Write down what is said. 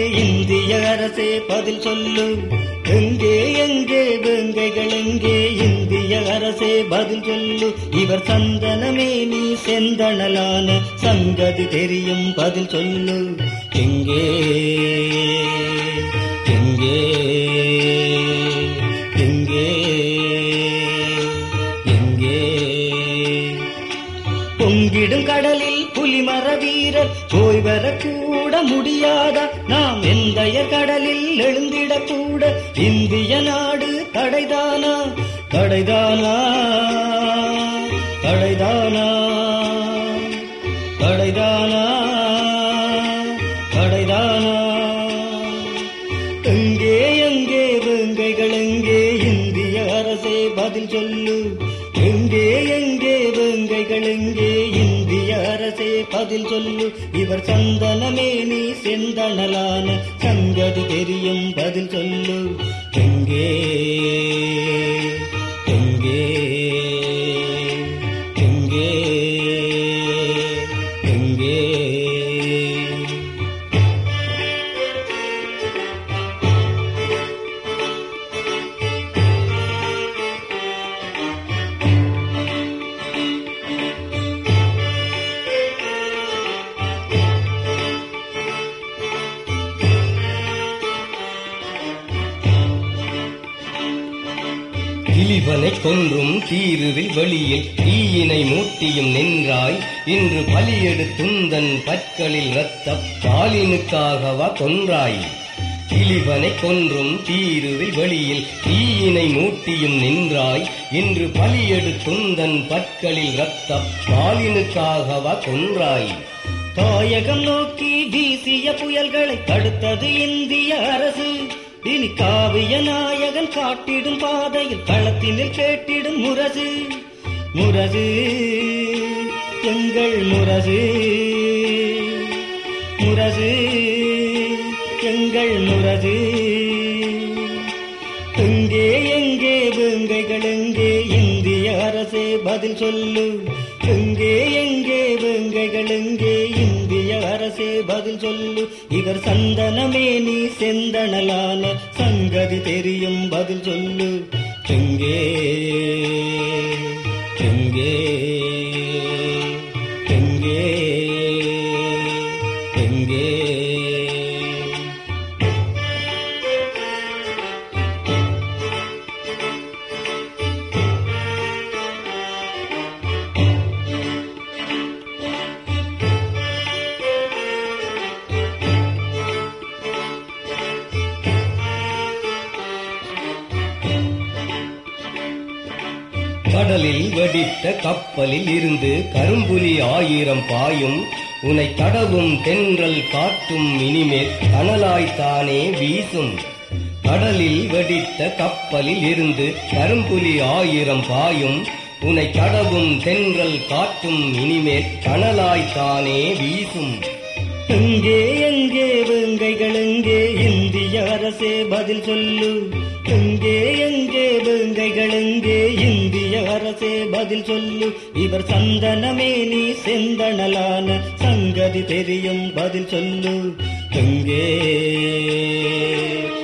இந்திய அரசே பதில் சொல்லு எங்கே எங்கே வேங்கைகள் எங்கே இந்திய அரசே பதில் சொல்லு இவர் சந்தனமே நீ செந்தணலான சங்கதி தெரியும் பதில் சொல்லு எங்கே எங்கே எங்கே எங்கே பொங்கிடும் கடலில் புலிமர வீரர் போய் வரக்கூட முடியாதா நாம் எந்தைய கடலில் எழுந்திடக்கூட இந்திய நாடு தடைதானா தடைதானா தடைதானா தடைதானா தடைதானா எங்கே எங்கே வேங்கைகள் எங்கே இந்திய அரசே பதில் சொல்லு எங்கே எங்கே வேங்கைகள் எங்கே இந்திய அரசே பதில் சொல்லு இவர் சந்தனமே நீ செந்தணலான சங்கதி தெரியும் பதில் சொல்லு எங்கே எங்கே எங்கே எங்கே கிளிவனை கொன்றும் தீருவில் வெளியில் தீயினை மூட்டியும் நின்றாய் இன்று பலியெடுத்துந்தன் பற்களில் ரத்தப் பாலினுக்காகவா கொன்றாய் கிளிவனை கொன்றும் தீருவில் வெளியில் தீயினை மூட்டியும் நின்றாய் இன்று பலியெடுத்துந்தன் பற்களில் ரத்தப் பாலினுக்காகவா கொன்றாய் தாயகம் நோக்கி வீசிய புயல்களை தடுத்தது இந்திய அரசு இனி காவிய நாயகன் காட்டிடும் பாதையில் களத்தினில் கேட்டிடும் முரசு முரசு எங்கள் முரசு முரசு எங்கள் முரசு எங்கே எங்கே வேங்கைகள் எங்கே இந்திய அரசே பதில் சொல்லு எங்கே எங்கே வேங்கைகள் எங்கே இந்திய அரசே பதில் சொல்லு இவர் சந்தனமே நீ செந்தணலான சங்கதி தெரியும் பதில் சொல்லு எங்கே எங்கே எங்கே எங்கே கடலில் வெடித்த கப்பலில் இருந்து கரும்புலி ஆயிரம் பாயும் உனை தடவும் தென்றல் காற்றும் இனிமேல் கனலாய்த்தானே வீசும் கடலில் வெடித்த கப்பலில் இருந்து கரும்புலி ஆயிரம் பாயும் உனை தடவும் தென்றல் காற்றும் இனிமேல் கனலாய்த்தானே வீசும் எங்கே எங்கே வேங்கைகள் எங்கே இந்திய அரசே பதில் சொல்லு எங்கே எங்கே வேங்கைகள் எங்கே இந்திய அரசே பதில் சொல்லு இவர் சந்தனமே நீ செந்தணலான சங்கதி தெரியும் பதில் சொல்லு எங்கே